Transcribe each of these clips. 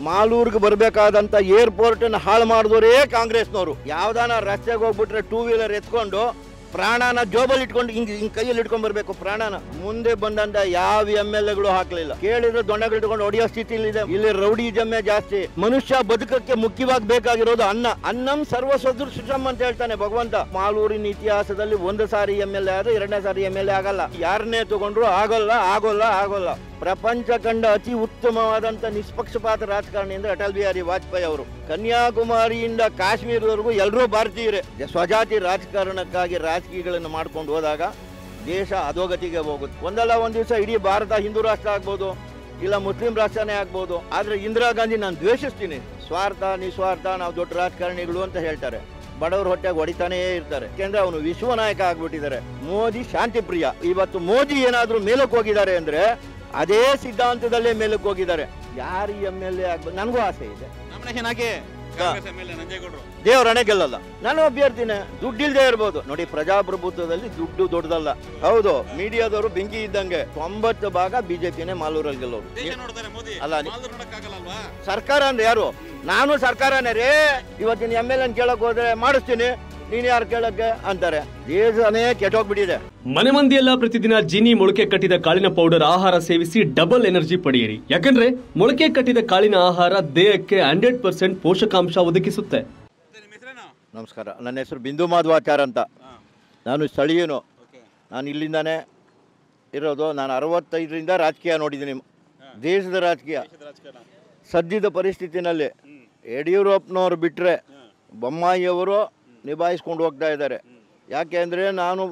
ಮಾಲೂರ್ಗೆ ಬರಬೇಕಾದಂತ airport ಹಾಳು ಮಾಡಿದವರೇ ಕಾಂಗ್ರೆಸ್ನವರು ಯಾವ್ದಾನ ರಸ್ತೆಗೆ ಹೋಗ್ಬಿಟ್ರೆ ಟೂ ವೀಲರ್ ಎತ್ಕೊಂಡು ಪ್ರಾಣನ ಜೋಬಲ್ಲಿ ಇಟ್ಕೊಂಡು ಹಿಂಗ್ ಹಿಂಗ್ ಕೈಯಲ್ಲಿ ಇಟ್ಕೊಂಡ್ ಬರ್ಬೇಕು ಪ್ರಾಣನ ಮುಂದೆ ಬಂದಂತ ಯಾವ ಎಮ್ ಎಲ್ ಎಗಳು ಹಾಕ್ಲಿಲ್ಲ ಕೇಳಿದ್ರೆ ದೊಣ್ಣಗಳು ಇಟ್ಕೊಂಡು ಹೊಡೆಯೋ ಸ್ಥಿತಿಲಿ ಇದೆ ಇಲ್ಲಿ ರೌಡಿ ಜಮ್ಮೆ ಜಾಸ್ತಿ ಮನುಷ್ಯ ಬದುಕಕ್ಕೆ ಮುಖ್ಯವಾಗಿ ಬೇಕಾಗಿರೋದು ಅನ್ನ ಅನ್ನಂ ಸರ್ವ ಸದೃಶಂ ಅಂತ ಹೇಳ್ತಾನೆ ಭಗವಂತ ಮಾಲೂರಿನ ಇತಿಹಾಸದಲ್ಲಿ ಒಂದು ಸಾರಿ ಎಮ್ ಎಲ್ ಎ ಆದ್ರೆ ಎರಡನೇ ಸಾರಿ ಎಮ್ ಎಲ್ ಎ ಆಗಲ್ಲ ಯಾರನ್ನೇ ತಗೊಂಡ್ರು ಆಗೋಲ್ಲ ಆಗೋಲ್ಲ ಆಗೋಲ್ಲ ಪ್ರಪಂಚ ಕಂಡ ಅತಿ ಉತ್ತಮವಾದಂತ ನಿಷ್ಪಕ್ಷಪಾತ ರಾಜಕಾರಣಿ ಅಂದ್ರೆ ಅಟಲ್ ಬಿಹಾರಿ ವಾಜಪೇಯಿ ಅವರು ಕನ್ಯಾಕುಮಾರಿಯಿಂದ ಕಾಶ್ಮೀರದವರೆಗೂ ಎಲ್ಲರೂ ಭಾರತೀಯರೇ ಸ್ವಜಾತಿ ರಾಜಕಾರಣಕ್ಕಾಗಿ ರಾಜಕೀಯಗಳನ್ನು ಮಾಡ್ಕೊಂಡು ಹೋದಾಗ ದೇಶ ಅಧೋಗತಿಗೆ ಹೋಗುತ್ತೆ ಒಂದಲ್ಲ ಒಂದ್ ದಿವಸ ಇಡೀ ಭಾರತ ಹಿಂದೂ ರಾಷ್ಟ್ರ ಆಗ್ಬೋದು ಇಲ್ಲ ಮುಸ್ಲಿಂ ರಾಷ್ಟ್ರನೇ ಆಗ್ಬೋದು ಆದ್ರೆ ಇಂದಿರಾ ಗಾಂಧಿ ನಾನು ದ್ವೇಷಿಸ್ತೀನಿ ಸ್ವಾರ್ಥ ನಿಸ್ವಾರ್ಥ ನಾವು ದೊಡ್ಡ ರಾಜಕಾರಣಿಗಳು ಅಂತ ಹೇಳ್ತಾರೆ ಬಡವ್ರ ಹೊಟ್ಟೆಗೆ ಹೊಡಿತಾನೇ ಇರ್ತಾರೆ ಯಾಕೆಂದ್ರೆ ಅವನು ವಿಶ್ವ ನಾಯಕ ಆಗ್ಬಿಟ್ಟಿದ್ದಾರೆ ಮೋದಿ ಶಾಂತಿ ಪ್ರಿಯ ಇವತ್ತು ಮೋದಿ ಏನಾದ್ರೂ ಮೇಲಕ್ಕೆ ಹೋಗಿದ್ದಾರೆ ಅಂದ್ರೆ ಅದೇ ಸಿದ್ಧಾಂತದಲ್ಲೇ ಮೇಲಕ್ಕೆ ಹೋಗಿದ್ದಾರೆ ಯಾರು ಎಮ್ ಎಲ್ ಎ ಆಗ್ಬೇಕು ನನಗೂ ಆಸೆ ಇದೆ ನಾಮಿನೇಷನ್ ಹಾಕಿ ಕಾಂಗ್ರೆಸ್ ಎಂ ಎಲ್ ಎ ನಂಜೇಗೌಡರು ದೇವರಣೆ ಗೆಲ್ಲಲ್ಲ ನಾನು ಅಭ್ಯರ್ಥಿನೇ ದುಡ್ಡಿಲ್ದೇ ಇರ್ಬೋದು ನೋಡಿ ಪ್ರಜಾಪ್ರಭುತ್ವದಲ್ಲಿ ದುಡ್ಡು ದೊಡ್ಡದಲ್ಲ ಹೌದು ಮೀಡಿಯಾದವರು ಬೆಂಕಿ ಇದ್ದಂಗೆ ತೊಂಬತ್ತು ಭಾಗ ಬಿಜೆಪಿನೇ ಮಾಲೂರಲ್ಲಿ ಗೆಲ್ಲೋರು ದೇಶ ನೋಡ್ತಾರೆ ಮೋದಿ ಅಲ್ಲ, ನೀ- ಮಾಲ್ದವ್ರು ನೋಡಕ್ಕಾಗಲ್ಲಲ್ವಾ ಸರ್ಕಾರ ಅಂದ್ರೆ ಯಾರು ನಾನು ಸರ್ಕಾರನೇ ರೇ ಇವತ್ತಿನ ಎಮ್ ಎಲ್ ಎನ್ ಕೇಳಕ್ ಹೋದ್ರೆ ಮಾಡಿಸ್ತೀನಿ ನೀನ್ ಯಾರು ಕೇಳಕ್ಕೆ ಅಂತಾರೆ ದೇಶನೇ ಕೆಟ್ಟೋಗ್ಬಿಟ್ಟಿದೆ ಮನೆ ಮಂದಿಯೆಲ್ಲ ಪ್ರತಿದಿನ ಜೀನಿ ಮೊಳಕೆ ಕಟ್ಟಿದ ಕಾಳಿನ ಪೌಡರ್ ಆಹಾರ ಸೇವಿಸಿ ಡಬಲ್ ಎನರ್ಜಿ ಪಡೆಯಿರಿ ಯಾಕಂದ್ರೆ ಮೊಳಕೆ ಕಟ್ಟಿದ ಕಾಳಿನ ಆಹಾರ ದೇಹಕ್ಕೆ ಹಂಡ್ರೆಡ್ ಪರ್ಸೆಂಟ್ ಪೋಷಕಾಂಶ ಒದಗಿಸುತ್ತೆ ಮತ್ತೆ ನಿಮ್ಮ ಹೆಸರೇನು ನಮಸ್ಕಾರ ನನ್ನ ಹೆಸರು ಬಿಂದು ಮಾಧವಾಚಾರ ಅಂತ ಹಾಂ ನಾನು ಸ್ಥಳೀಯನು ಓಕೆ ನಾನು ಇಲ್ಲಿಂದಾನೇ ಇರೋದು ನಾನು ಅರವತ್ತೈದರಿಂದ ರಾಜಕೀಯ ನೋಡಿದ್ದೀನಿ ದೇಶದ ರಾಜಕೀಯ ದೇಶದ ರಾಜಕಾರಣ ಸದ್ಯದ ಪರಿಸ್ಥಿತಿನಲ್ಲಿ ಹ್ಮ್ ಯಡಿಯೂರಪ್ಪನವ್ರು ಬಿಟ್ಟರೆ ಹಾಂ ಬೊಮ್ಮಾಯಿಯವರು ನಿಭಾಯಿಸ್ಕೊಂಡು ಹೋಗ್ತಾ ಇದ್ದಾರೆ ಯಾಕೆ ಅಂದರೆ ನಾನು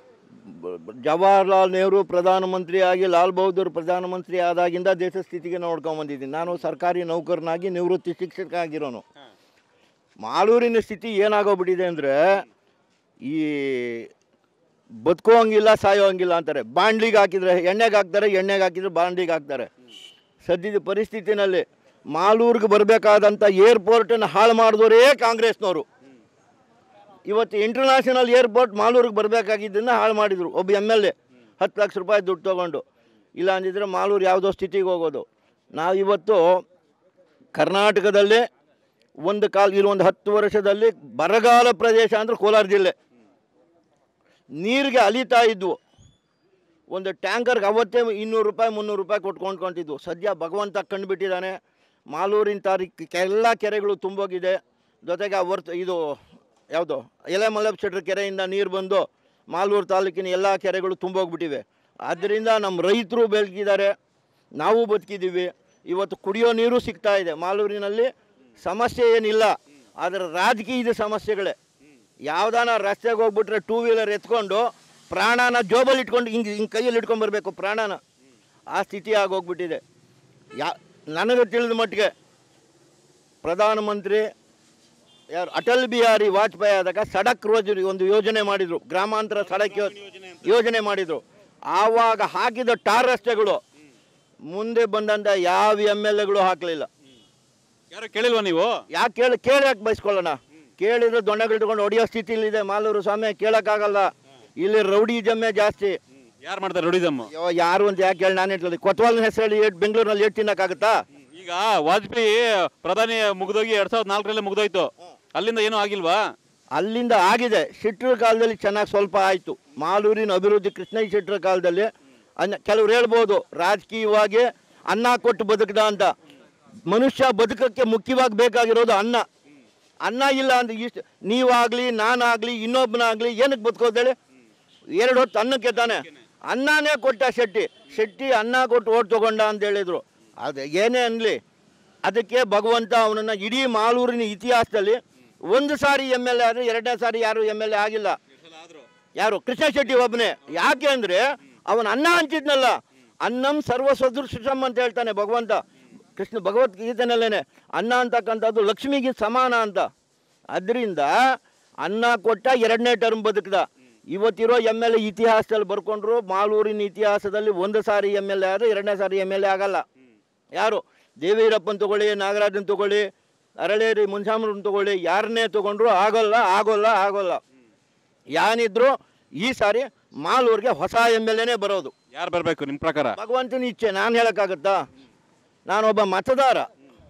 ಬ- ಬ- ಜವಾಹರ್ಲಾಲ್ ನೆಹರು ಪ್ರಧಾನಮಂತ್ರಿ ಆಗಿ ಲಾಲ್ ಬಹದ್ದೂರ್ ಪ್ರಧಾನಮಂತ್ರಿ ಆದಾಗಿಂದ ದೇಶ ಸ್ಥಿತಿಗೆ ನೋಡ್ಕೊಂಬಂದಿದ್ದೀನಿ ನಾನು ಸರ್ಕಾರಿ ನೌಕರನಾಗಿ ನಿವೃತ್ತಿ ಶಿಕ್ಷಕ ಆಗಿರೋನು ಹಾಂ ಮಾಲೂರಿನ ಸ್ಥಿತಿ ಏನಾಗೋಗ್ಬಿಟ್ಟಿದೆ ಅಂದರೆ ಈ ಬದುಕೋಂಗಿಲ್ಲ ಸಾಯೋಂಗಿಲ್ಲ ಅಂತಾರೆ ಬಾಂಡ್ಲಿಗೆ ಹಾಕಿದ್ರೆ ಎಣ್ಣೆಗೆ ಹಾಕ್ತಾರೆ ಎಣ್ಣೆಗೆ ಹಾಕಿದ್ರೆ ಬಾಂಡ್ಲಿಗೆ ಹಾಕ್ತಾರೆ ಸದ್ಯದ ಪರಿಸ್ಥಿತಿನಲ್ಲಿ ಮಾಲೂರಿಗೆ ಬರಬೇಕಾದಂಥ ಏರ್ಪೋರ್ಟನ್ನು ಹಾಳು ಮಾಡಿದವರೇ ಕಾಂಗ್ರೆಸ್ನವರು ಇವತ್ತು ಇಂಟರ್ನ್ಯಾಷನಲ್ ಏರ್ಪೋರ್ಟ್ ಮಾಲೂರಿಗೆ ಬರಬೇಕಾಗಿದ್ದನ್ನು ಹಾಳು ಮಾಡಿದರು ಒಬ್ಬ ಎಮ್ ಎಲ್ ಎ ಹತ್ತು ಲಕ್ಷ ರೂಪಾಯಿ ದುಡ್ಡು ತೊಗೊಂಡು ಇಲ್ಲ ಅಂದಿದ್ರೆ ಮಾಲೂರು ಯಾವುದೋ ಸ್ಥಿತಿಗೆ ಹೋಗೋದು ನಾವು ಇವತ್ತು ಕರ್ನಾಟಕದಲ್ಲೇ ಒಂದು ಕಾಲ ಇಲ್ಲಿ ಒಂದು ಹತ್ತು ವರ್ಷದಲ್ಲಿ ಬರಗಾಲ ಪ್ರದೇಶ ಅಂದರೆ ಕೋಲಾರ ಜಿಲ್ಲೆ ನೀರಿಗೆ ಅಲಿತಾ ಇದ್ವು ಒಂದು ಟ್ಯಾಂಕರ್ಗೆ ಅವತ್ತೇ ಇನ್ನೂರು ರೂಪಾಯಿ ಮುನ್ನೂರು ರೂಪಾಯಿ ಕೊಟ್ಟು ಕೊಂಡ್ಕೊಂತಿದ್ವು ಸದ್ಯ ಭಗವಂತ ಕಂಡುಬಿಟ್ಟಿದ್ದಾನೆ ಮಾಲೂರಿನ ತಾರೀಕು ಎಲ್ಲ ಕೆರೆಗಳು ತುಂಬೋಗಿದೆ ಜೊತೆಗೆ ಆ ವರ್ತ ಇದು ಯಾವುದು ಎಲೆ ಮಲ್ಲಪ್ಪ ಶೆಟ್ರ್ ಕೆರೆಯಿಂದ ನೀರು ಬಂದು ಮಾಲೂರು ತಾಲೂಕಿನ ಎಲ್ಲ ಕೆರೆಗಳು ತುಂಬೋಗ್ಬಿಟ್ಟಿವೆ ಆದ್ದರಿಂದ ನಮ್ಮ ರೈತರು ಬೆಳಗಿದ್ದಾರೆ ನಾವು ಬದುಕಿದ್ದೀವಿ ಇವತ್ತು ಕುಡಿಯೋ ನೀರು ಸಿಗ್ತಾ ಇದೆ ಮಾಲೂರಿನಲ್ಲಿ ಸಮಸ್ಯೆ ಏನಿಲ್ಲ ಆದರೆ ರಾಜಕೀಯದ ಸಮಸ್ಯೆಗಳೇ ಯಾವ್ದಾನ ರಸ್ತೆಗೆ ಹೋಗ್ಬಿಟ್ರೆ ಟೂ ವೀಲರ್ ಎತ್ಕೊಂಡು ಪ್ರಾಣನ ಜೋಬಲ್ಲಿ ಇಟ್ಕೊಂಡು ಹಿಂಗೆ ಹಿಂಗೆ ಕೈಯಲ್ಲಿ ಇಟ್ಕೊಂಡು ಬರಬೇಕು ಪ್ರಾಣನ ಆ ಸ್ಥಿತಿ ಆಗೋಗ್ಬಿಟ್ಟಿದೆ ಯಾ ನನಗೆ ತಿಳಿದ ಮಟ್ಟಿಗೆ ಪ್ರಧಾನಮಂತ್ರಿ ಯಾರು ಅಟಲ್ ಬಿಹಾರಿ ವಾಜಪೇಯಿ ಆದಾಗ ಸಡಕ್ ರೋಜ್ ಒಂದು ಯೋಜನೆ ಮಾಡಿದರು ಗ್ರಾಮಾಂತರ ಸಡಕ್ ಯೋ- ಯೋಜನೆ ಮಾಡಿದರು ಆವಾಗ ಹಾಕಿದ ಟಾರ್ ರಸ್ತೆಗಳು ಮುಂದೆ ಬಂದಂಥ ಯಾವ ಎಮ್ ಎಲ್ ಎಗಳು ಹಾಕಲಿಲ್ಲ ಯಾರು ಕೇಳಿಲ್ವಾ ನೀವು ಯಾಕೆ ಕೇಳಿ ಕೇಳಿ ಯಾಕೆ ಬಯಸ್ಕೊಳ್ಳೋಣ ಕೇಳಿದ್ರೆ ದೊಣ್ಣಗಳು ಇಟ್ಕೊಂಡು ಹೊಡೆಯೋ ಸ್ಥಿತಿಲಿದೆ ಮಾಲೂರು ಸ್ವಾಮಿ ಕೇಳೋಕ್ಕಾಗಲ್ಲ ಇಲ್ಲಿ ರೌಡಿ ಜಮ್ಮೆ ಜಾಸ್ತಿ ಯಾರು ಮಾಡ್ತಾರೆ ರೋಡಿದಮ್ಮ ಅಯ್ಯೋ, ಯಾರು ಅಂತ ಯಾಕೆ ಹೇಳಿ ನಾನು ಹೇಳ್ತದೆ ಕೊತ್ವಾಲ್ನ ಹೆಸರು ಹೇಳಿ ಏಟ್ ಬೆಂಗಳೂರಿನಲ್ಲಿ ಏಟ್ ತಿನ್ನಕ್ಕಾಗತ್ತಾ ಈಗ ವಾಜಪೇಯಿ ಪ್ರಧಾನಿ ಮುಗ್ದೋಗಿ ಎರಡ್ ಸಾವಿರದ ನಾಲ್ಕರಲ್ಲೇ ಮುಗ್ದೋಯ್ತು ಅಲ್ಲಿಂದ ಏನೂ ಆಗಿಲ್ವಾ ಅಲ್ಲಿಂದ ಆಗಿದೆ ಶೆಟ್ರ ಕಾಲದಲ್ಲಿ ಚೆನ್ನಾಗಿ ಸ್ವಲ್ಪ ಆಯಿತು ಮಾಲೂರಿನ ಅಭಿವೃದ್ಧಿ ಕೃಷ್ಣಯ್ಯ ಶೆಟ್ರ ಕಾಲದಲ್ಲಿ ಅನ್ನ ಕೆಲವ್ರು ಹೇಳ್ಬೋದು ರಾಜಕೀಯವಾಗಿ ಅನ್ನ ಕೊಟ್ಟು ಬದುಕದ ಅಂತ ಮನುಷ್ಯ ಬದುಕಕ್ಕೆ ಮುಖ್ಯವಾಗಿ ಬೇಕಾಗಿರೋದು ಅನ್ನ ಅನ್ನ ಇಲ್ಲ ಅಂದ್ರೆ ಇಷ್ಟು ನೀವಾಗಲಿ ನಾನಾಗಲಿ ಇನ್ನೊಬ್ಬನಾಗಲಿ ಏನಕ್ಕೆ ಬದುಕೋದೇಳಿ ಎರಡು ಹೊತ್ತು ಅನ್ನಕ್ಕೆ ತಾನೆ ಅನ್ನನೇ ಕೊಟ್ಟ ಶೆಟ್ಟಿ ಶೆಟ್ಟಿ ಅನ್ನ ಕೊಟ್ಟು ಓಟ್ ತಗೊಂಡ ಅಂತ ಹೇಳಿದರು ಅದು ಏನೇ ಅನ್ನಲಿ ಅದಕ್ಕೆ ಭಗವಂತ ಅವನನ್ನು ಇಡೀ ಮಾಲೂರಿನ ಇತಿಹಾಸದಲ್ಲಿ ಒಂದು ಸಾರಿ ಎಮ್ ಎಲ್ ಎ ಆದರೆ ಎರಡನೇ ಸಾರಿ ಯಾರು ಎಮ್ ಎಲ್ ಎ ಆಗಿಲ್ಲ ಯಾರು ಕೃಷ್ಣ ಶೆಟ್ಟಿ ಒಬ್ಬನೇ ಯಾಕೆ ಅಂದರೆ ಅವನ ಅನ್ನ ಹಂಚಿದ್ನಲ್ಲ ಅನ್ನಂ ಸರ್ವ ಸದೃಶಂ ಅಂತ ಹೇಳ್ತಾನೆ ಭಗವಂತ ಕೃಷ್ಣ ಭಗವದ್ಗೀತೆನಲ್ಲೇನೆ ಅನ್ನ ಅಂತಕ್ಕಂಥದ್ದು ಲಕ್ಷ್ಮಿಗೆ ಸಮಾನ ಅಂತ ಅದರಿಂದ ಅನ್ನ ಕೊಟ್ಟ ಎರಡನೇ ಟರ್ಮ್ ಬದುಕ್ದ ಇವತ್ತಿರೋ ಎಮ್ ಎಲ್ ಎ ಇತಿಹಾಸದಲ್ಲಿ ಬರ್ಕೊಂಡ್ರು ಮಾಲೂರಿನ ಇತಿಹಾಸದಲ್ಲಿ ಒಂದು ಸಾರಿ ಎಮ್ ಎಲ್ ಎ ಆದರೆ ಎರಡನೇ ಸಾರಿ ಎಮ್ ಎಲ್ ಎ ಆಗಲ್ಲ ಯಾರು ದೇವೀರಪ್ಪನ್ ತಗೊಳ್ಳಿ ನಾಗರಾಜನ್ ತಗೊಳ್ಳಿ ಅರಳೇರಿ ಮುನ್ಸಾಮ್ರನ್ ತಗೊಳ್ಳಿ ಯಾರನ್ನೇ ತಗೊಂಡ್ರು ಆಗೋಲ್ಲ ಆಗೋಲ್ಲ ಆಗೋಲ್ಲ ಯಾನಿದ್ರು ಈ ಸಾರಿ ಮಾಲೂರಿಗೆ ಹೊಸ ಎಮ್ ಎಲ್ ಎನೇ ಬರೋದು ಯಾರು ಬರಬೇಕು ನಿಮ್ಮ ಪ್ರಕಾರ ಭಗವಂತನ ಇಚ್ಛೆ ನಾನು ಹೇಳೋಕ್ಕಾಗತ್ತಾ ನಾನೊಬ್ಬ ಮತದಾರ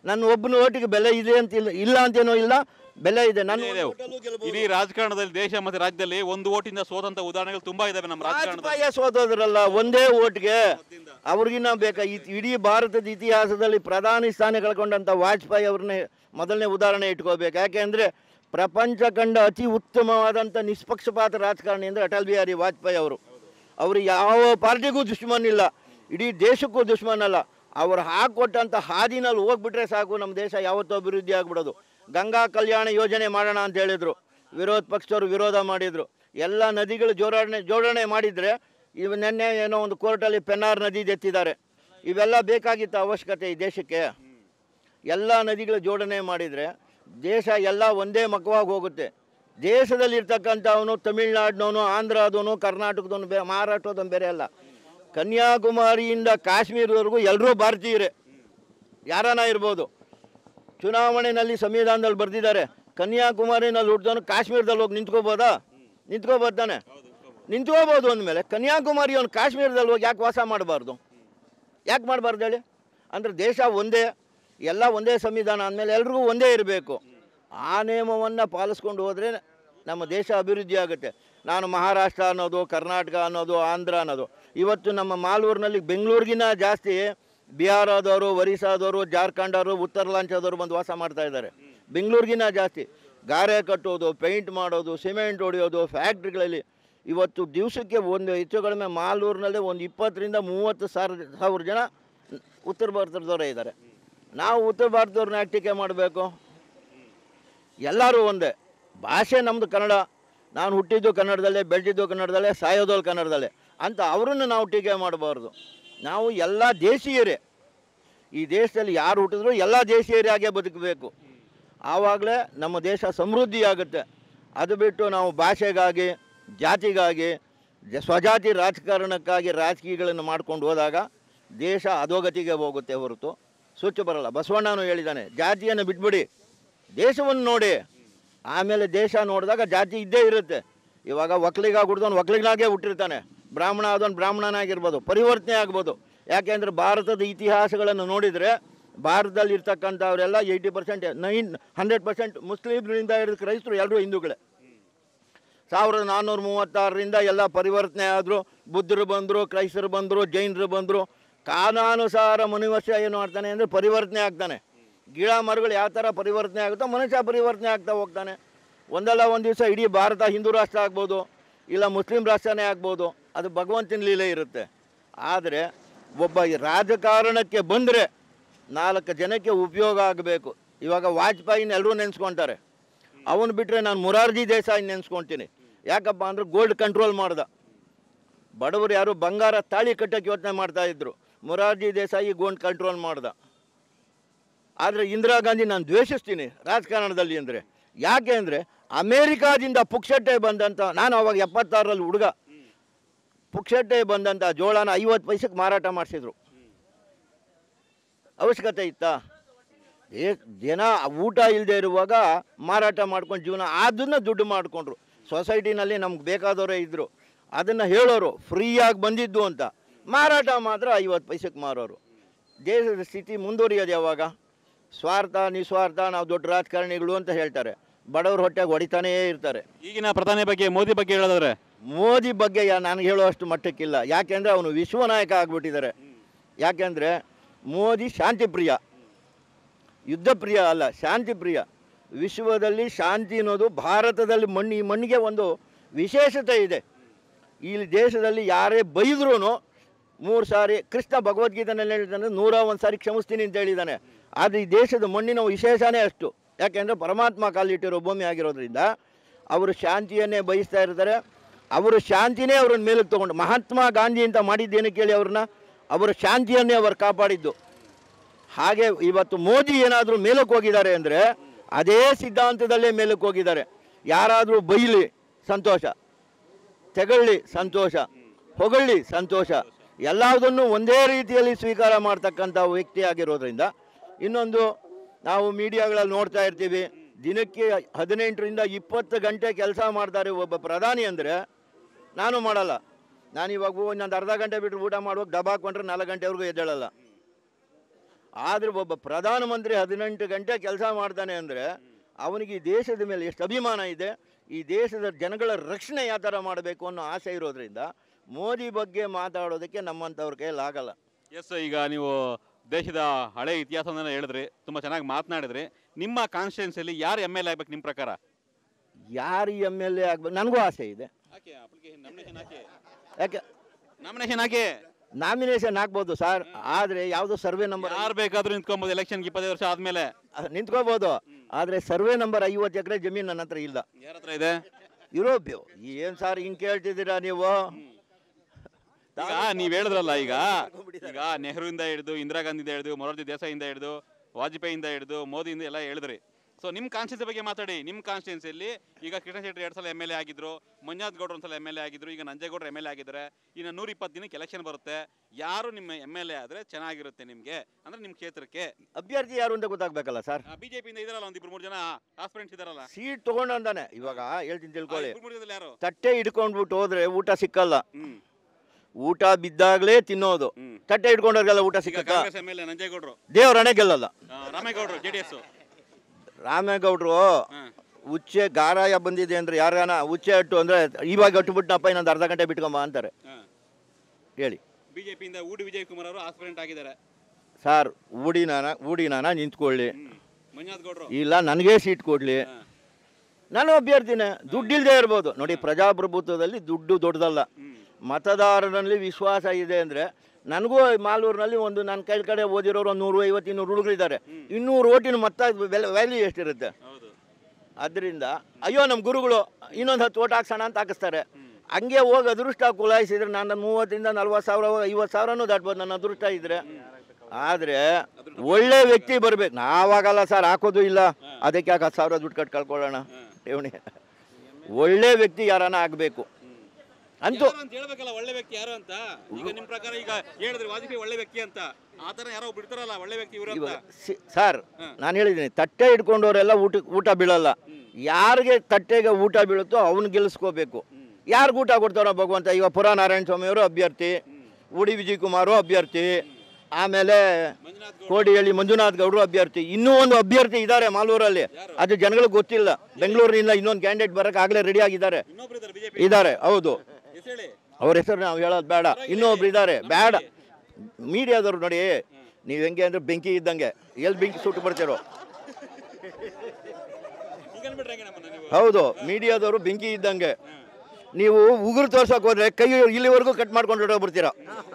ನನ್ನ ಒಬ್ಬನ ಓಟಿಗೆ ಬೆಲೆ ಇದೆ ಅಂತ ಇಲ್ಲ ಇಲ್ಲ ಅಂತೇನೋ ಇಲ್ಲ ಬೆಲೆ ಇದೆ ನನ್ನ ಇದೆ. ಇಡೀ ರಾಜಕಾರಣದಲ್ಲಿ ದೇಶ ಮತ್ತೆ ರಾಜ್ಯದಲ್ಲಿ ಒಂದು ಓಟಿಂದ ಸೋತಂತ ಉದಾಹರಣೆಗಳು ತುಂಬಾ ಇದಾವೆ ನಮ್ಮ ರಾಜಕಾರಣದಲ್ಲಿ ವಾಜಪೇಯಿ ಸೋತೋದ್ರಲ್ಲ ಒಂದೇ ಓಟ್ಗೆ ಅವ್ರಿಗಿನ್ನ ಬೇಕಾ ಈ ಇಡೀ ಭಾರತದ ಇತಿಹಾಸದಲ್ಲಿ ಪ್ರಧಾನಿ ಸ್ಥಾನ ಕಳ್ಕೊಂಡಂಥ ವಾಜಪೇಯಿ ಅವ್ರನ್ನೇ ಮೊದಲನೇ ಉದಾಹರಣೆ ಇಟ್ಕೋಬೇಕು ಯಾಕೆಂದರೆ ಪ್ರಪಂಚ ಕಂಡ ಅತಿ ಉತ್ತಮವಾದಂಥ ನಿಷ್ಪಕ್ಷಪಾತ ರಾಜಕಾರಣಿ ಅಂದರೆ ಅಟಲ್ ಬಿಹಾರಿ ವಾಜಪೇಯಿ ಅವರು ಅವರು ಯಾವ ಪಾರ್ಟಿಗೂ ದುಶ್ಮನ್ ಇಲ್ಲ ಇಡೀ ದೇಶಕ್ಕೂ ದುಶ್ಮನ್ ಅಲ್ಲ ಅವ್ರು ಹಾಕೊಟ್ಟಂಥ ಹಾದಿನಲ್ಲಿ ಹೋಗ್ಬಿಟ್ರೆ ಸಾಕು ನಮ್ಮ ದೇಶ ಯಾವತ್ತೂ ಅಭಿವೃದ್ಧಿ ಆಗ್ಬಿಡೋದು ಗಂಗಾ ಕಲ್ಯಾಣ ಯೋಜನೆ ಮಾಡೋಣ ಅಂತ ಹೇಳಿದರು ವಿರೋಧ ಪಕ್ಷದವರು ವಿರೋಧ ಮಾಡಿದರು ಎಲ್ಲ ನದಿಗಳು ಜೋಡಣೆ ಜೋಡಣೆ ಮಾಡಿದರೆ ಇವು ನಿನ್ನೆ ಏನೋ ಒಂದು ಕೋರ್ಟಲ್ಲಿ ಪೆನ್ನಾರ್ ನದಿ ಎತ್ತಿದ್ದಾರೆ ಇವೆಲ್ಲ ಬೇಕಾಗಿತ್ತು ಅವಶ್ಯಕತೆ ಈ ದೇಶಕ್ಕೆ ಎಲ್ಲ ನದಿಗಳು ಜೋಡಣೆ ಮಾಡಿದರೆ ದೇಶ ಎಲ್ಲ ಒಂದೇ ಮಕ್ಕವಾಗಿ ಹೋಗುತ್ತೆ ದೇಶದಲ್ಲಿರ್ತಕ್ಕಂಥವನು ತಮಿಳ್ನಾಡಿನವನು ಆಂಧ್ರದವನು ಕರ್ನಾಟಕದವನು ಬೇ ಮಹಾರಾಷ್ಟ್ರದವನು ಬೇರೆ ಅಲ್ಲ ಕನ್ಯಾಕುಮಾರಿಯಿಂದ ಕಾಶ್ಮೀರದವರೆಗೂ ಎಲ್ಲರೂ ಭಾರತೀಯರೇ ಯಾರನ ಇರ್ಬೋದು ಚುನಾವಣೆಯಲ್ಲಿ ಸಂವಿಧಾನದಲ್ಲಿ ಬರೆದಿದ್ದಾರೆ ಕನ್ಯಾಕುಮಾರಿನಲ್ಲಿ ಹುಟ್ಟಿದವನು ಕಾಶ್ಮೀರದಲ್ಲಿ ಹೋಗಿ ನಿಂತ್ಕೋಬೋದಾ ನಿಂತ್ಕೋಬೋದಾನೆ ನಿಂತ್ಕೋಬೋದು ಅಂದಮೇಲೆ ಕನ್ಯಾಕುಮಾರಿ ಅವನು ಕಾಶ್ಮೀರದಲ್ಲಿ ಹೋಗಿ ಯಾಕೆ ವಾಸ ಮಾಡಬಾರ್ದು ಯಾಕೆ ಮಾಡಬಾರ್ದು ಹೇಳಿ ಅಂದರೆ ದೇಶ ಒಂದೇ ಎಲ್ಲ ಒಂದೇ ಸಂವಿಧಾನ ಅಂದಮೇಲೆ ಎಲ್ರಿಗೂ ಒಂದೇ ಇರಬೇಕು ಆ ನಿಯಮವನ್ನು ಪಾಲಿಸ್ಕೊಂಡು ಹೋದರೆ ನಮ್ಮ ದೇಶ ಅಭಿವೃದ್ಧಿ ಆಗುತ್ತೆ ನಾನು ಮಹಾರಾಷ್ಟ್ರ ಅನ್ನೋದು ಕರ್ನಾಟಕ ಅನ್ನೋದು ಆಂಧ್ರ ಅನ್ನೋದು ಇವತ್ತು ನಮ್ಮ ಮಾಲೂರಿನಲ್ಲಿ ಬೆಂಗಳೂರಿಗಿನ ಜಾಸ್ತಿ ಬಿಹಾರದವರು ಒರಿಸ್ಸಾದವರು ಜಾರ್ಖಂಡವರು ಉತ್ತರಲಾಂಚದವರು ಬಂದು ವಾಸ ಮಾಡ್ತಾ ಇದ್ದಾರೆ ಬೆಂಗಳೂರಿಗಿನ ಜಾಸ್ತಿ ಗಾರೆ ಕಟ್ಟೋದು ಪೇಂಟ್ ಮಾಡೋದು ಸಿಮೆಂಟ್ ಹೊಡೆಯೋದು ಫ್ಯಾಕ್ಟ್ರಿಗಳಲ್ಲಿ ಇವತ್ತು ದಿವಸಕ್ಕೆ ಒಂದು ಹೆಚ್ಚು ಕಡಿಮೆ ಮಾಲೂರಿನಲ್ಲೇ ಒಂದು ಇಪ್ಪತ್ತರಿಂದ ಮೂವತ್ತು ಸಾವಿರ ಸಾವಿರ ಜನ ಉತ್ತರ ಭಾರತದವರೇ ಇದ್ದಾರೆ ನಾವು ಉತ್ತರ ಭಾರತದವ್ರನ್ನ ಯಾಕೆ ಟೀಕೆ ಮಾಡಬೇಕು ಎಲ್ಲರೂ ಒಂದೇ ಭಾಷೆ ನಮ್ಮದು ಕನ್ನಡ ನಾನು ಹುಟ್ಟಿದ್ದು ಕನ್ನಡದಲ್ಲೇ ಬೆಳೆದಿದ್ದು ಕನ್ನಡದಲ್ಲೇ ಸಾಯೋದು ಕನ್ನಡದಲ್ಲೇ ಅಂತ ಅವರನ್ನು ನಾವು ಟೀಕೆ ಮಾಡಬಾರ್ದು ನಾವು ಎಲ್ಲ ದೇಶೀಯರೇ ಈ ದೇಶದಲ್ಲಿ ಯಾರು ಹುಟ್ಟಿದ್ರು ಎಲ್ಲ ದೇಶೀಯರೇ ಆಗೇ ಬದುಕಬೇಕು ಆವಾಗಲೇ ನಮ್ಮ ದೇಶ ಸಮೃದ್ಧಿ ಆಗುತ್ತೆ ಅದು ಬಿಟ್ಟು ನಾವು ಭಾಷೆಗಾಗಿ ಜಾತಿಗಾಗಿ ಜ- ಸ್ವಜಾತಿ ರಾಜಕಾರಣಕ್ಕಾಗಿ ರಾಜಕೀಯಗಳನ್ನು ಮಾಡ್ಕೊಂಡು ಹೋದಾಗ ದೇಶ ಅಧೋಗತಿಗೆ ಹೋಗುತ್ತೆ ಹೊರತು ಸ್ವಚ್ಛ ಬರಲ್ಲ ಬಸವಣ್ಣನೂ ಹೇಳಿದ್ದಾನೆ ಜಾತಿಯನ್ನು ಬಿಟ್ಬಿಡಿ ದೇಶವನ್ನು ನೋಡಿ ಆಮೇಲೆ ದೇಶ ನೋಡಿದಾಗ ಜಾತಿ ಇದ್ದೇ ಇರುತ್ತೆ ಇವಾಗ ಒಕ್ಕಲಿಗ ಹುಡ್ದವ್ನು ಒಕ್ಕಲಿಗನಾಗೇ ಹುಟ್ಟಿರ್ತಾನೆ ಬ್ರಾಹ್ಮಣ ಆದವನು ಬ್ರಾಹ್ಮಣನಾಗಿರ್ಬೋದು ಪರಿವರ್ತನೆ ಆಗ್ಬೋದು ಯಾಕೆಂದರೆ ಭಾರತದ ಇತಿಹಾಸಗಳನ್ನು ನೋಡಿದರೆ ಭಾರತದಲ್ಲಿ ಇರ್ತಕ್ಕಂಥವರೆಲ್ಲ eighty percent nine hundred percent ಮುಸ್ಲಿಮ್ರಿಂದ ಹಿಡಿದು ಕ್ರೈಸ್ತರು ಎಲ್ಲರೂ ಹಿಂದೂಗಳೇ ಸಾವಿರದ ನಾನ್ನೂರ ಮೂವತ್ತಾರರಿಂದ ಎಲ್ಲ ಪರಿವರ್ತನೆ ಆದರು ಬುದ್ಧರು ಬಂದರು ಕ್ರೈಸ್ತರು ಬಂದರು ಜೈನರು ಬಂದರು ಕಾಲಾನುಸಾರ ಮನುಷ್ಯ ಏನು ಮಾಡ್ತಾನೆ ಅಂದರೆ ಪರಿವರ್ತನೆ ಆಗ್ತಾನೆ ಗಿಡ ಮರಗಳು ಯಾವ ಥರ ಪರಿವರ್ತನೆ ಆಗುತ್ತೋ ಮನುಷ್ಯ ಪರಿವರ್ತನೆ ಆಗ್ತಾ ಹೋಗ್ತಾನೆ ಒಂದಲ್ಲ ಒಂದು ದಿವಸ ಇಡೀ ಭಾರತ ಹಿಂದೂ ರಾಷ್ಟ್ರ ಆಗ್ಬೋದು ಇಲ್ಲ ಮುಸ್ಲಿಂ ರಾಷ್ಟ್ರನೇ ಆಗ್ಬೋದು ಅದು ಭಗವಂತನ ಲೀಲೆ ಇರುತ್ತೆ ಆದರೆ ಒಬ್ಬ ಈ ರಾಜಕಾರಣಕ್ಕೆ ಬಂದರೆ ನಾಲ್ಕು ಜನಕ್ಕೆ ಉಪಯೋಗ ಆಗಬೇಕು ಇವಾಗ ವಾಜಪೇಯಿನ ಎಲ್ಲರೂ ನೆನೆಸ್ಕೊತಾರೆ ಅವನು ಬಿಟ್ಟರೆ ನಾನು ಮುರಾರ್ಜಿ ದೇಸಾಯಿ ನೆನೆಸ್ಕೊತೀನಿ ಯಾಕಪ್ಪ ಅಂದ್ರೆ ಗೋಲ್ಡ್ ಕಂಟ್ರೋಲ್ ಮಾಡ್ದ ಬಡವರು ಯಾರು ಬಂಗಾರ ತಾಳಿ ಕಟ್ಟಕ್ಕೆ ಯೋಚನೆ ಮಾಡ್ತಾ ಇದ್ರು ಮುರಾರ್ಜಿ ದೇಸಾಯಿ ಗೋಲ್ಡ್ ಕಂಟ್ರೋಲ್ ಮಾಡ್ದ ಆದರೆ ಇಂದಿರಾ ಗಾಂಧಿ ನಾನು ದ್ವೇಷಿಸ್ತೀನಿ ರಾಜಕಾರಣದಲ್ಲಿ ಅಂದರೆ ಯಾಕೆ ಅಂದರೆ ಅಮೇರಿಕಾದಿಂದ ಪುಕ್ಷಟ್ಟೆ ಬಂದಂಥ ನಾನು ಅವಾಗ ಎಪ್ಪತ್ತಾರರಲ್ಲಿ ಹುಡುಗ ಪುಕ್ಷಟ್ಟೆ ಬಂದಂಥ ಜೋಳನ ಐವತ್ತು ಪೈಸೆಗೆ ಮಾರಾಟ ಮಾಡಿಸಿದ್ರು ಅವಶ್ಯಕತೆ ಇತ್ತಾ ಏ ಜನ ಊಟ ಇಲ್ಲದೆ ಇರುವಾಗ ಮಾರಾಟ ಮಾಡ್ಕೊಂಡು ಜೀವನ ಅದನ್ನು ದುಡ್ಡು ಮಾಡಿಕೊಂಡ್ರು ಸೊಸೈಟಿನಲ್ಲಿ ನಮ್ಗೆ ಬೇಕಾದವರೇ ಇದ್ದರು ಅದನ್ನು ಹೇಳೋರು ಫ್ರೀಯಾಗಿ ಬಂದಿದ್ದು ಅಂತ ಮಾರಾಟ ಮಾತ್ರ ಐವತ್ತು ಪೈಸೆಗೆ ಮಾರೋರು ದೇಶದ ಸ್ಥಿತಿ ಮುಂದುವರಿಯೋದು ಯಾವಾಗ ಸ್ವಾರ್ಥ ನಿಸ್ವಾರ್ಥ ನಾವು ದೊಡ್ಡ ರಾಜಕಾರಣಿಗಳು ಅಂತ ಹೇಳ್ತಾರೆ ಬಡವ್ರ ಹೊಟ್ಟೆಗೆ ಹೊಡಿತಾನೇ ಇರ್ತಾರೆ ಈಗಿನ ಪ್ರಧಾನಿ ಬಗ್ಗೆ ಮೋದಿ ಬಗ್ಗೆ ಹೇಳೋದಾದ್ರೆ ಮೋದಿ ಬಗ್ಗೆ ಯಾ ನನಗೆ ಹೇಳುವಷ್ಟು ಮಟ್ಟಕ್ಕಿಲ್ಲ ಯಾಕೆಂದರೆ ಅವನು ವಿಶ್ವನಾಯಕ ಆಗಿಬಿಟ್ಟಿದ್ದಾರೆ ಯಾಕೆಂದರೆ ಮೋದಿ ಶಾಂತಿ ಪ್ರಿಯ ಯುದ್ಧ ಪ್ರಿಯ ಅಲ್ಲ ಶಾಂತಿ ಪ್ರಿಯ ವಿಶ್ವದಲ್ಲಿ ಶಾಂತಿ ಅನ್ನೋದು ಭಾರತದಲ್ಲಿ ಮಣ್ಣು ಈ ಮಣ್ಣಿಗೆ ಒಂದು ವಿಶೇಷತೆ ಇದೆ ಈ ದೇಶದಲ್ಲಿ ಯಾರೇ ಬೈದ್ರೂ ಮೂರು ಸಾರಿ ಕೃಷ್ಣ ಭಗವದ್ಗೀತೆನಲ್ಲಿ ಹೇಳಿದ್ದಾನೆ ನೂರ ಒಂದು ಸಾರಿ ಕ್ಷಮಿಸ್ತೀನಿ ಅಂತ ಹೇಳಿದ್ದಾನೆ ಆದರೆ ಈ ದೇಶದ ಮಣ್ಣಿನ ವಿಶೇಷನೇ ಅಷ್ಟು ಯಾಕೆಂದರೆ ಪರಮಾತ್ಮ ಕಾಲಿಟ್ಟಿರೋ ಭೂಮಿ ಆಗಿರೋದ್ರಿಂದ ಅವರು ಶಾಂತಿಯನ್ನೇ ಬಯಸ್ತಾ ಇರ್ತಾರೆ ಅವರು ಶಾಂತಿನೇ ಅವ್ರನ್ನ ಮೇಲಕ್ಕೆ ತೊಗೊಂಡು ಮಹಾತ್ಮ ಗಾಂಧಿ ಅಂತ ಮಾಡಿದ್ದೇನು ಕೇಳಿ ಅವ್ರನ್ನ ಅವರ ಶಾಂತಿಯನ್ನೇ ಅವರು ಕಾಪಾಡಿದ್ದು ಹಾಗೆ ಇವತ್ತು ಮೋದಿ ಏನಾದರೂ ಮೇಲಕ್ಕೆ ಹೋಗಿದ್ದಾರೆ ಅಂದರೆ ಅದೇ ಸಿದ್ಧಾಂತದಲ್ಲೇ ಮೇಲಕ್ಕೆ ಹೋಗಿದ್ದಾರೆ ಯಾರಾದರೂ ಬೈಲಿ ಸಂತೋಷ ತೆಗಳ್ಳಿ ಸಂತೋಷ ಹೊಗಳ್ಳಿ ಸಂತೋಷ ಎಲ್ಲದನ್ನು ಒಂದೇ ರೀತಿಯಲ್ಲಿ ಸ್ವೀಕಾರ ಮಾಡ್ತಕ್ಕಂಥ ವ್ಯಕ್ತಿ ಆಗಿರೋದ್ರಿಂದ ಇನ್ನೊಂದು ನಾವು ಮೀಡಿಯಾಗಳಲ್ಲಿ ನೋಡ್ತಾ ಇರ್ತೀವಿ ದಿನಕ್ಕೆ ಹದಿನೆಂಟರಿಂದ ಇಪ್ಪತ್ತು ಗಂಟೆ ಕೆಲಸ ಮಾಡ್ತಾರೆ ಒಬ್ಬ ಪ್ರಧಾನಿ ಅಂದರೆ ನಾನು ಮಾಡಲ್ಲ ನಾನು ಇವಾಗ ಇನ್ನೊಂದು ಅರ್ಧ ಗಂಟೆ ಬಿಟ್ಟು ಊಟ ಮಾಡುವಾಗ ದಬಾಕೊಂಡ್ರೆ ನಾಲ್ಕು ಗಂಟೆವರೆಗೂ ಎದ್ದೇಳಲ್ಲ ಆದರೆ ಒಬ್ಬ ಪ್ರಧಾನಮಂತ್ರಿ ಹದಿನೆಂಟು ಗಂಟೆ ಕೆಲಸ ಮಾಡ್ತಾನೆ ಅಂದರೆ ಅವನಿಗೆ ಈ ದೇಶದ ಮೇಲೆ ಎಷ್ಟು ಅಭಿಮಾನ ಇದೆ ಈ ದೇಶದ ಜನಗಳ ರಕ್ಷಣೆ ಯಾವ ಥರ ಮಾಡಬೇಕು ಅನ್ನೋ ಆಸೆ ಇರೋದ್ರಿಂದ ಮೋದಿ ಬಗ್ಗೆ ಮಾತಾಡೋದಕ್ಕೆ ನಮ್ಮಂಥವ್ರ ಕೈಯಲ್ಲಿ ಆಗಲ್ಲ ಎಸ್ ಈಗ ನೀವು ದೇಶದ ಹಳೆ ಇತಿಹಾಸವನ್ನೆಲ್ಲ ಹೇಳಿದ್ರಿ ತುಂಬ ಚೆನ್ನಾಗಿ ಮಾತನಾಡಿದ್ರಿ ನಿಮ್ಮ ಕಾನ್ಸ್ಟಿಟ್ಯೂನ್ಸಿಯಲ್ಲಿ ಯಾರು ಎಮ್ ಎಲ್ ಎ ಆಗ್ಬೇಕು ನಿಮ್ಮ ಪ್ರಕಾರ ಯಾರು ಎಮ್ ಎಲ್ ಎ ಆಗ್ಬೇಕು ನನಗೂ ಆಸೆ ಇದೆ ಹಾಕಿ ಅಪ್ಲಿಕೇಶನ್ ನಾಮಿನೇಷನ್ ಹಾಕಿ ಯಾಕೆ ನಾಮಿನೇಷನ್ ಹಾಕಿ ನಾಮಿನೇಷನ್ ಹಾಕ್ಬೋದು ಸರ್ ಆದರೆ ಯಾವುದೋ ಸರ್ವೆ ನಂಬರ್ ಯಾರು ಬೇಕಾದ್ರೂ ನಿಂತ್ಕೊಬೋದು ಎಲೆಕ್ಷನ್ಗೆ ಇಪ್ಪತ್ತೈದು ವರ್ಷ ಆದ್ಮೇಲೆ ನಿಂತ್ಕೋಬೋದು ಆದರೆ ಸರ್ವೆ ನಂಬರ್ ಐವತ್ತು ಎಕರೆ ಜಮೀನು ನನ್ನ ಹತ್ರ ಇಲ್ಲ ಯಾರ ಹತ್ರ ಇದೆ ಯುರೋಪ್ಯು ಏನು ಸರ್ ಹಿಂಗೆ ಕೇಳ್ತಿದ್ದೀರಾ ನೀವು ಈಗ ನೀವ್ ಹೇಳಿದ್ರಲ್ಲ ಈಗ ಈಗ ನೆಹರುವಿಂದ ಹಿಡಿದು ಇಂದಿರಾ ಗಾಂಧಿಯಿಂದ ಹಿಡಿದು ಮೊರಾರ್ಜಿ ದೇಸಾಯಿಯಿಂದ ಹಿಡಿದು ವಾಜಪೇಯಿಯಿಂದ ಹಿಡಿದು ಮೋದಿಯಿಂದ ಎಲ್ಲ ಹೇಳಿದ್ರಿ ಸೊ ನಿಮ್ಮ ಕಾನ್ಸ್ಟಿಟ್ಯೂನ್ಸಿ ಬಗ್ಗೆ ಮಾತಾಡಿ ನಿಮ್ಮ ಕಾನ್ಸ್ಟಿಟ್ಯೂನ್ಸಿಯಲ್ಲಿ ಈಗ ಕೃಷ್ಣ ಶೆಟ್ಟಿ ಎರಡು ಸಲ ಎಮ್ ಎಲ್ ಎ ಆಗಿದ್ರು ಮಂಜಾತ್ ಗೌಡ್ರು ಒಂದ್ಸಲ ಎಮ್ ಎಲ್ ಎ ಆಗಿದ್ರು ಈಗ ನಂಜೇಗೌಡರು ಎಮ್ ಎಲ್ ಎ ಆಗಿದ್ದಾರೆ ಇನ್ನು ನೂರ ಇಪ್ಪತ್ತು ದಿನಕ್ಕೆ ಎಲೆಕ್ಷನ್ ಬರುತ್ತೆ ಯಾರು ನಿಮ್ಮ ಎಮ್ ಎಲ್ ಎ ಆದರೆ ಚೆನ್ನಾಗಿರುತ್ತೆ ನಿಮಗೆ ಅಂದ್ರೆ ನಿಮ್ಮ ಕ್ಷೇತ್ರಕ್ಕೆ ಅಭ್ಯರ್ಥಿ ಯಾರು ಅಂತ ಗೊತ್ತಾಗ್ಬೇಕಲ್ಲ ಸರ್ ಬಿಜೆಪಿಯಿಂದ ಇದಾರಲ್ಲ ಒಂದು ಇಬ್ರು ಮೂರು ಜನ ಆಸ್ಪಿರೆಂಟ್ಸ್ ಇದಾರಲ್ಲ ಸೀಟ್ ತಗೊಂಡಂದಾನೆ ಇವಾಗ ಹೇಳ್ತೀನಿ ತಿಳ್ಕೊಳ್ಳಿ ಇಬ್ರು ಮೂರು ಜನದಲ್ಲಿ ಯಾರು ತಟ್ಟೆ ಹಿಡ್ಕೊಂಡ್ಬಿಟ್ಟು ಹೋದ್ರೆ ಊಟ ಸಿಕ್ಕಲ್ಲ ಹ್ಮ್ ಊಟ ಬಿದ್ದಾಗಲೇ ತಿನ್ನೋದು ಹ್ಮ್. ತಟ್ಟೆ ಹಿಡ್ಕೊಂಡವ್ರಿಗೆಲ್ಲ ಊಟ ಈಗ ಸಿಕ್ಕತ್ತಾ ಕಾಂಗ್ರೆಸ್ ಎಮ್ ಎಲ್ ಎ ನಂಜೇಗೌಡರು ದೇವ್ರಣೆ ಗೆಲ್ಲಲ್ಲ ಆ, ರಾಮೇಗೌಡರು ಜೆ ಡಿ ಎಸ್ ರಾಮೇಗೌಡರು ಹಾಂ ಉಚ್ಚೆ ಗಾರಾಯ ಬಂದಿದೆ ಅಂದ್ರೆ ಯಾರಾನ ಉಚ್ಚೆ ಅಟ್ಟು ಅಂದ್ರೆ ಇವಾಗ ಅಟ್ಟುಬಿಟ್ನಪ್ಪ ಇನ್ನೊಂದು ಅರ್ಧ ಗಂಟೆ ಬಿಟ್ಕೊಂಬ ಅಂತಾರೆ ಹಾಂ ಹೇಳಿ ಬಿಜೆಪಿಯಿಂದ ಊಡಿ ವಿಜಯ್ ಕುಮಾರ್ ಅವರು ಆಸ್ಪಿರೆಂಟ್ ಆಗಿದ್ದಾರೆ ಸರ್ ಊಡಿನಾನ ಊಡಿನಾನ ನಿಂತ್ಕೊಳ್ಳಿ ಹ್ಮ್ ಮಂಜುನಾಥ್ ಗೌಡ್ರು ಇಲ್ಲ ನನಗೇ ಸೀಟ್ ಕೊಡಲಿ ಹಾ. ನಾನು ಅಭ್ಯರ್ಥಿನೇ ದುಡ್ಡಿಲ್ಲದೆ ಇರ್ಬೋದು ನೋಡಿ ಪ್ರಜಾಪ್ರಭುತ್ವದಲ್ಲಿ ದುಡ್ಡು ದೊಡ್ಡದಲ್ಲ ಹ್ಮ್ ಮತದಾರರಲ್ಲಿ ವಿಶ್ವಾಸ ಇದೆ ಅಂದರೆ ನನಗೂ ಮಾಲೂರಿನಲ್ಲಿ ಒಂದು ನನ್ನ ಕೈ ಕಡೆ ಓದಿರೋರು ಒಂದು ನೂರು ಐವತ್ತು ಇನ್ನೂರು ಹುಡುಗರಿದ್ದಾರೆ ಇನ್ನೂರು ಓಟಿನ ಮತ ಬೆಲೆ ವ್ಯಾಲ್ಯೂ ಎಷ್ಟಿರುತ್ತೆ ಹೌದು ಅದರಿಂದ ಅಯ್ಯೋ ನಮ್ಮ ಗುರುಗಳು ಇನ್ನೊಂದು ಹತ್ತು ಓಟ್ ಹಾಕ್ಸೋಣ ಅಂತ ಹಾಕಿಸ್ತಾರೆ ಹಂಗೆ ಹೋಗಿ ಅದೃಷ್ಟ ಕುಲಾಯಿಸಿದ್ರೆ ನಾನು ಮೂವತ್ತರಿಂದ ನಲ್ವತ್ತು ಸಾವಿರ ಐವತ್ತು ಸಾವಿರನೂ ದಾಟ್ಬೋದು ನನ್ನ ಅದೃಷ್ಟ ಇದ್ದರೆ ಆದರೆ ಒಳ್ಳೆ ವ್ಯಕ್ತಿ ಬರಬೇಕು ನಾವಾಗಲ್ಲ ಸರ್ ಹಾಕೋದು ಇಲ್ಲ ಅದಕ್ಕೆ ಯಾಕೆ ಹತ್ತು ಸಾವಿರ ದುಡ್ಡು ಕಟ್ ಕಳ್ಕೊಳ್ಳೋಣ ಠೇವಣಿ ಒಳ್ಳೆ ವ್ಯಕ್ತಿ ಯಾರನ್ನ ಆಗಬೇಕು ಅಂತೂ ಯಾರು ಅಂತ ಹೇಳ್ಬೇಕಲ್ಲ ಒಳ್ಳೆ ವ್ಯಕ್ತಿ ಯಾರು ಅಂತ ಈಗ ನಿಮ್ ಪ್ರಕಾರ ಈಗ ಹೇಳಿದ್ರಿ ವಾಜಪೇಯಿ ಒಳ್ಳೆ ವ್ಯಕ್ತಿ ಅಂತ ಆ ತರ ಯಾರೋ ಒಬ್ರು ಇರ್ತಾರಲ್ಲ ಒಳ್ಳೆ ವ್ಯಕ್ತಿ ಇವರು ಅಂತ ಇವಾಗ ಸಿ- ಸರ್ ನಾನು ಹೇಳಿದ್ದೀನಿ ತಟ್ಟೆ ಇಟ್ಕೊಂಡವರೆಲ್ಲ ಊಟ ಊಟ ಬೀಳಲ್ಲ ಯಾರಿಗೆ ತಟ್ಟೆಗೆ ಊಟ ಬೀಳುತ್ತೋ ಅವ್ನು ಗೆಲ್ಲಿಸ್ಕೋಬೇಕು ಯಾರಿಗೆ ಊಟ ಕೊಡ್ತಾರೋ ಭಗವಂತ ಈಗ ಪುರಾ ನಾರಾಯಣ ಸ್ವಾಮಿ ಅವರು ಅಭ್ಯರ್ಥಿ ಉಡಿ ವಿಜಯ್ ಕುಮಾರು ಅಭ್ಯರ್ಥಿ ಆಮೇಲೆ ಮಂಜುನಾಥ್ ಕೋಡಿಹಳ್ಳಿ ಮಂಜುನಾಥ್ ಗೌಡರು ಅಭ್ಯರ್ಥಿ ಇನ್ನೂ ಒಂದು ಅಭ್ಯರ್ಥಿ ಇದ್ದಾರೆ ಮಾಲೂರಲ್ಲಿ ಅದು ಜನಗಳಿಗೆ ಗೊತ್ತಿಲ್ಲ ಬೆಂಗಳೂರಿನಿಂದ ಇನ್ನೊಂದು ಕ್ಯಾಂಡಿಡೇಟ್ ಬರೋಕೆ ಆಗಲೇ ರೆಡಿ ಆಗಿದ್ದಾರೆ ಇನ್ನೊಬ್ರು ಇದ್ದಾರೆ ಬಿಜೆಪಿ ಇದ್ದಾರೆ ಹೌದು ಹೆಸರು ಹೇಳಿ ಅವ್ರ ಹೆಸರು ನಾವು ಹೇಳೋದು ಬೇಡ ಇನ್ನೊಬ್ರು ಇದ್ದಾರೆ ಬೇಡ ಮೀಡಿಯಾದವ್ರು ನೋಡಿ ನೀವು ಹೆಂಗೆ ಅಂದ್ರೆ ಬೆಂಕಿ ಇದ್ದಂಗೆ ಎಲ್ಲಿ ಬೆಂಕಿ ಸುಟ್ಟು ಬರ್ತಿರೋ ಈಗ ಅನ್ಬಿಟ್ರೆ ಹೆಂಗೆ ನಮ್ಮನ್ನ ನೀವು ಹೌದು ಮೀಡಿಯಾದವರು ಬೆಂಕಿ ಇದ್ದಂಗೆ ನೀವು ಉಗುರು ತೋರ್ಸಕ್ ಹೋದ್ರೆ ಕೈ ಇಲ್ಲಿವರೆಗೂ ಕಟ್ ಮಾಡ್ಕೊಂಡು ಹೊರಟೋಗ್ಬಿಡ್ತೀರಾ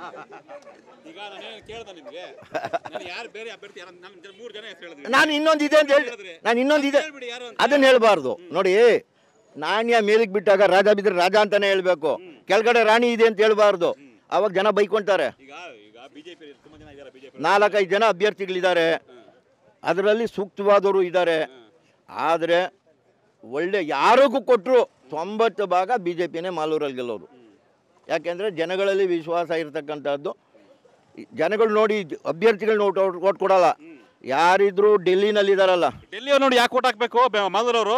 ಈಗ ನಾನೇನು ಕೇಳ್ದೆ ನಿಮ್ಗೆ ನಾನು ಯಾರು ಬೇರೆ ಅಭ್ಯರ್ಥಿ ಯಾರು ನಮ್ಮ ಮೂರು ಜನ ಹೆಸರು ಹೇಳಿದ್ವಿ ನಾನು ಇನ್ನೊಂದು ಇದೆ ಅಂತ ಹೇಳಿ ನಾನು ಇನ್ನೊಂದು ಇದೆ ಹೇಳ್ಬಿಡಿ ಯಾರು ಅಂತ ಅದನ್ನ ಹೇಳ್ಬಾರ್ದು ನೋಡಿ ನಾಣ್ಯ ಮೇಲಿಗೆ ಬಿಟ್ಟಾಗ ರಾಜ ಬಿದ್ರೆ ರಾಜ ಅಂತಾನೆ ಹೇಳ್ಬೇಕು ಕೆಳಗಡೆ ರಾಣಿ ಇದೆ ಅಂತ ಹೇಳ್ಬಾರ್ದು ಅವಾಗ ಜನ ಬೈಕೊಂತಾರೆ ಈಗ ಈಗ ಬಿಜೆಪಿ ತುಂಬಾ ಜನ ಇದ್ದಾರೆ ಬಿಜೆಪಿ ನಾಲ್ಕೈದು ಜನ ಅಭ್ಯರ್ಥಿಗಳಿದ್ದಾರೆ ಅದರಲ್ಲಿ ಸೂಕ್ತವಾದವರು ಇದ್ದಾರೆ ಆದರೆ ಒಳ್ಳೆ ಯಾರಿಗೂ ಕೊಟ್ಟರು ತೊಂಬತ್ತು ಭಾಗ ಬಿ ಜೆ ಪಿನೇ ಮಾಲೂರಲ್ಲಿ ಗೆಲ್ಲೋರು ಯಾಕೆಂದರೆ ಜನಗಳಲ್ಲಿ ವಿಶ್ವಾಸ ಇರತಕ್ಕಂಥದ್ದು ಈ ಜನಗಳು ನೋಡಿ ಅಭ್ಯರ್ಥಿಗಳು ನೋಡಿ ಓಟ್ ಕೊಡಲ್ಲ ಯಾರಿದ್ರು ಡೆಲ್ಲಿನಲ್ಲಿ ಇದಾರಲ್ಲ ಡೆಲ್ಲಿಯವ್ರು ನೋಡಿ ಯಾಕೆ ಓಟ್ ಹಾಕ್ಬೇಕು ಮಾಲೂರವರು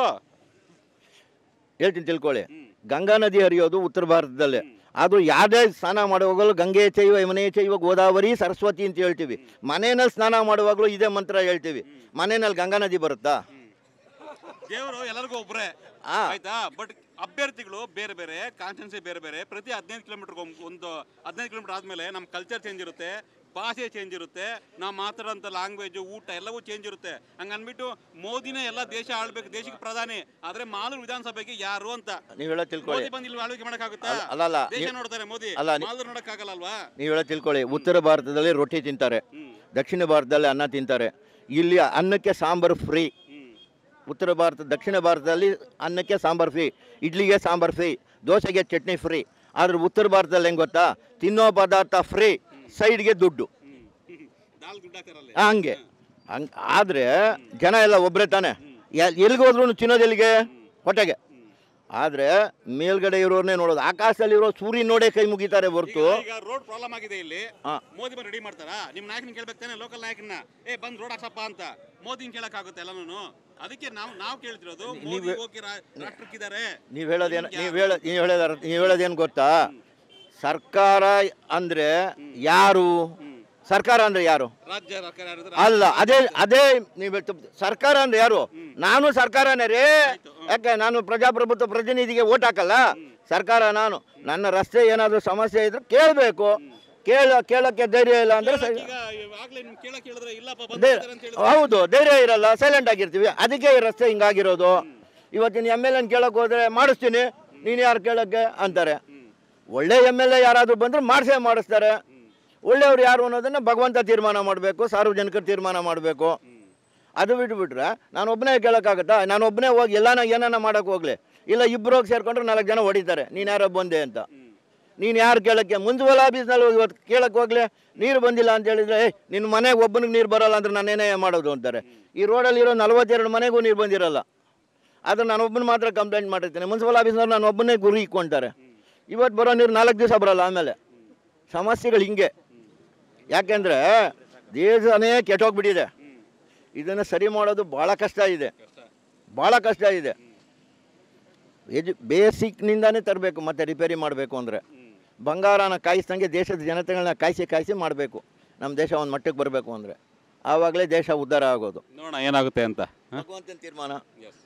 ಹೇಳ್ತೀನಿ ತಿಳ್ಕೊಳ್ಳಿ ಗಂಗಾ ನದಿ ಹರಿಯೋದು ಉತ್ತರ ಭಾರತದಲ್ಲೇ ಅದು ಯಾವುದೇ ಸ್ನಾನ ಮಾಡುವಾಗಲೂ ಗಂಗೆ ಚೈವ ಯಮನೆ ಚೈವ ಗೋದಾವರಿ ಸರಸ್ವತಿ ಅಂತ ಹೇಳ್ತೀವಿ ಮನೆಯಲ್ಲಿ ಸ್ನಾನ ಮಾಡುವಾಗಲೂ ಇದೇ ಮಂತ್ರ ಹೇಳ್ತೀವಿ ಮನೆಯಲ್ಲಿ ಗಂಗಾ ನದಿ ಬರುತ್ತಾ ದೇವರು ಎಲ್ಲರಿಗೂ ಒಬ್ರೇ ಆ. ಆಯ್ತಾ ಬಟ್ ಅಭ್ಯರ್ಥಿಗಳು ಬೇರೆ ಬೇರೆ ಕಾನ್ಸ್ಟೆನ್ಸಿ ಬೇರೆ ಬೇರೆ ಪ್ರತಿ ಹದಿನೈದು ಕಿಲೋಮೀಟರ್ ಒಂದು ಹದಿನೈದು ಕಿಲೋಮೀಟರ್ ಆದ್ಮೇಲೆ ನಮ್ಮ ಕಲ್ಚರ್ ಚೇಂಜ್ ಇರುತ್ತೆ ಭಾಷೆ ಚೇಂಜ್ ಇರುತ್ತೆ ನಾವು ಮಾತಾಡೋಂಥ ಲ್ಯಾಂಗ್ವೇಜ್ ಊಟ ಎಲ್ಲವೂ ಚೇಂಜ್ ಇರುತ್ತೆ ಹಂಗ ಅನ್ಬಿಟ್ಟು ಮೋದಿನೇ ಎಲ್ಲ ದೇಶ ಆಳ್ಬೇಕು ದೇಶಕ್ಕೆ ಪ್ರಧಾನಿ ಆದ್ರೆ ಮಾಲೂರು ವಿಧಾನಸಭೆಗೆ ಯಾರು ಅಂತ ನೀವು ಹೇಳೋ ತಿಳ್ಕೊಳ್ಳಿ ಮೋದಿ ಬಂದು ಇಲ್ಲಿ ಆಳ್ವಿಕೆ ಮಾಡಕ್ಕಾಗುತ್ತಾ ಅಲ್ಲ- ಅಲ್ಲಲ್ಲ, ದೇಶ ನೀವು- ನೋಡ್ತಾರೆ ಮೋದಿ ಅಲ್ಲ, ನೀ- ಮಾಲೂರು ನೋಡಕ್ಕಾಗಲ್ಲ ಅಲ್ವಾ ನೀವು ಹೇಳೋ ತಿಳ್ಕೊಳ್ಳಿ ಉತ್ತರ ಭಾರತದಲ್ಲಿ ರೊಟ್ಟಿ ತಿಂತಾರೆ ಹ್ಮ್ ದಕ್ಷಿಣ ಭಾರತದಲ್ಲಿ ಅನ್ನ ತಿಂತಾರೆ ಇಲ್ಲಿ ಅನ್ನಕ್ಕೆ ಸಾಂಬಾರು ಫ್ರೀ ಹ್ಮ್ ಉತ್ತರ ಭಾರತ ದಕ್ಷಿಣ ಭಾರತದಲ್ಲಿ ಅನ್ನಕ್ಕೆ ಸಾಂಬಾರು ಫ್ರೀ ಇಡ್ಲಿಗೆ ಸಾಂಬಾರು ಫ್ರೀ ದೋಸೆಗೆ ಚಟ್ನಿ ಫ್ರೀ ಆದ್ರೆ ಉತ್ತರ ಭಾರತದಲ್ಲಿ ಹೆಂಗೆ ಗೊತ್ತಾ ತಿನ್ನೋ ಪದಾರ್ಥ ಫ್ರೀ ಸೈಡ್ಗೆ ದುಡ್ಡು ಹ್ಮ್ ದಾಲ್ ದುಡ್ಡು ಹಾಕ್ತಾರಲ್ಲಿ ಹಂಗೆ ಹಂಗೆ ಆದರೆ ಜನ ಎಲ್ಲ ಒಬ್ಬರೇ ತಾನೆ ಎಲ್ಲಿಗೆ ಹೋದ್ರು ತಿನ್ನೋದು ಎಲ್ಲಿಗೆ ಹೊಟ್ಟೆಗೆ ಆದರೆ ಮೇಲ್ಗಡೆ ಇರೋರ್ನೇ ನೋಡೋದು ಆಕಾಶದಲ್ಲಿ ಇರೋ ಸೂರ್ಯನ ನೋಡೇ ಕೈ ಮುಗಿತಾರೆ ಹೊರತು ಈಗ- ಈಗ ರೋಡ್ ಪ್ರಾಬ್ಲಮ್ ಆಗಿದೆ ಇಲ್ಲಿ ಹಾ. ಮೋದಿ ಬಂದು ರೆಡಿ ಮಾಡ್ತಾರಾ ನಿಮ್ ನಾಯಕನ ಕೇಳ್ಬೇಕು ತಾನೆ ಲೋಕಲ್ ನಾಯಕನ ಏ ಬಂದ್ ರೋಡ್ ಹಾಕ್ಸಪ್ಪ ಅಂತ ಮೋದಿನ ಕೇಳಕ್ ಆಗುತ್ತೆ ಎಲ್ಲಾನು ಅದಕ್ಕೆ ನಾವು ನಾವು ಕೇಳ್ತಿರೋದು ಮೋದಿ ಹೋಗಿ ರಾ- ರಾಷ್ಟ್ರಕ್ಕಿದ್ದಾರೆ ನೀವು ಹೇಳೋದೇನು ನೀವು ಹೇಳ ನೀವು ಹೇಳೋದ ನೀವು ಹೇಳೋದೇನು ಗೊತ್ತಾ ಸರ್ಕಾರ ಅಂದರೆ ಯಾರು ಸರ್ಕಾರ ಅಂದರೆ ಯಾರು ರಾಜ್ಯ ಸರ್ಕಾರ ಯಾರಿದ್ರೆ ಅಲ್ಲ ಅದೇ ಅದೇ ನೀವು ತಪ್ಪು- ಸರ್ಕಾರ ಅಂದ್ರೆ ಯಾರು ನಾನು ಸರ್ಕಾರನೇ ರೇ ಯಾಕೆ ನಾನು ಪ್ರಜಾಪ್ರಭುತ್ವ ಪ್ರತಿನಿಧಿಗೆ ಓಟ್ ಹಾಕಲ್ಲ ಸರ್ಕಾರ ನಾನು ನನ್ನ ರಸ್ತೆ ಏನಾದರೂ ಸಮಸ್ಯೆ ಇದ್ರೆ ಕೇಳಬೇಕು ಕೇಳ ಕೇಳಕ್ಕೆ ಧೈರ್ಯ ಇಲ್ಲ ಅಂದ್ರೆ ಸ- ಈಗ ಆಗ್ಲೇ ನಿಮ್ ಕೇಳಕ್ ಹೇಳಿದ್ರೆ ಇಲ್ಲಪ್ಪ ಧೈ- ಬಂದ್ ಅಂತ ಹೇಳಿದ್ರೆ ಹೌದು ಧೈರ್ಯ ಇರಲ್ಲ ಸೈಲೆಂಟ್ ಆಗಿರ್ತೀವಿ ಅದಕ್ಕೆ ಈ ರಸ್ತೆ ಹಿಂಗಾಗಿರೋದು ಇವತ್ತಿನ ಎಮ್ ಎಲ್ ಎನ್ ಕೇಳಕ್ಕೆ ಹೋದ್ರೆ ಮಾಡಿಸ್ತೀನಿ ನೀನು ಯಾರು ಕೇಳಕ್ಕೆ ಅಂತಾರೆ ಒಳ್ಳೆ ಎಮ್ ಎಲ್ ಎ ಯಾರಾದರೂ ಬಂದ್ರೆ ಮಾಡಿಸೇ ಮಾಡಿಸ್ತಾರೆ ಒಳ್ಳೆಯವ್ರು ಯಾರು ಅನ್ನೋದನ್ನು ಭಗವಂತ ತೀರ್ಮಾನ ಮಾಡಬೇಕು ಸಾರ್ವಜನಿಕರು ತೀರ್ಮಾನ ಮಾಡಬೇಕು ಅದು ಬಿಟ್ಬಿಟ್ರೆ ನಾನು ಒಬ್ಬನೇ ಕೇಳೋಕ್ಕಾಗತ್ತಾ ನಾನು ಒಬ್ಬನೇ ಹೋಗಿ ಎಲ್ಲಾನ ಏನಾನ ಮಾಡೋಕೆ ಹೋಗ್ಲಿ ಇಲ್ಲ ಇಬ್ಬರು ಹೋಗಿ ಸೇರ್ಕೊಂಡ್ರೆ ನಾಲ್ಕು ಜನ ಹೊಡಿತಾರೆ ನೀನು ಯಾರೋ ಬಂದೆ ಅಂತ ನೀನು ಯಾರು ಕೇಳಕ್ಕೆ ಮುನ್ಸಿಪಲ್ ಆಫೀಸ್ನಲ್ಲಿ ಹೋಗಿ ಇವತ್ತು ಕೇಳಕ್ಕೆ ಹೋಗ್ಲಿ ನೀರು ಬಂದಿಲ್ಲ ಅಂತ ಹೇಳಿದ್ರೆ ಏಯ್ ನಿನ್ನ ಮನೆಗೆ ಒಬ್ಬನಿಗೆ ನೀರು ಬರೋಲ್ಲ ಅಂದ್ರೆ ನಾನೇನೇ ಮಾಡೋದು ಅಂತಾರೆ ಈ ರೋಡಲ್ಲಿ ಇರೋ ನಲವತ್ತೆರಡು ಮನೆಗೂ ನೀರು ಬಂದಿರಲ್ಲ ಆದ್ರೆ ನಾನು ಒಬ್ಬನ ಮಾತ್ರ ಕಂಪ್ಲೇಂಟ್ ಮಾಡಿರ್ತೀನಿ ಮುನ್ಸಿಪಲ್ ಆಫೀಸ್ನವ್ರು ನಾನು ಒಬ್ಬನೇ ಗುರಿ ಇಕ್ಕೊಂತಾರೆ ಇವತ್ತು ಬರೋ ನೀರು ನಾಲ್ಕು ದಿವಸ ಬರೋಲ್ಲ ಆಮೇಲೆ ಸಮಸ್ಯೆಗಳು ಹಿಂಗೆ ಯಾಕೆಂದರೆ ದೇಶನೇ ಕೆಟ್ಟೋಗ್ಬಿಟ್ಟಿದೆ ಇದನ್ನು ಸರಿ ಮಾಡೋದು ಭಾಳ ಕಷ್ಟ ಇದೆ ಭಾಳ ಕಷ್ಟ ಇದೆ ಎಜು ಬೇಸಿಕ್ನಿಂದಾನೇ ತರಬೇಕು ಮತ್ತೆ ರಿಪೇರಿ ಮಾಡಬೇಕು ಅಂದರೆ ಬಂಗಾರನ ಕಾಯಿಸ್ದಂಗೆ ದೇಶದ ಜನತೆಗಳನ್ನ ಕಾಯಿಸಿ ಕಾಯಿಸಿ ಮಾಡಬೇಕು ನಮ್ಮ ದೇಶ ಒಂದು ಮಟ್ಟಕ್ಕೆ ಬರಬೇಕು ಅಂದರೆ ಆವಾಗಲೇ ದೇಶ ಉದ್ಧಾರ ಆಗೋದು ನೋಡೋಣ ಏನಾಗುತ್ತೆ ಅಂತ ಹ? ಭಗವಂತನ ತೀರ್ಮಾನ Yes.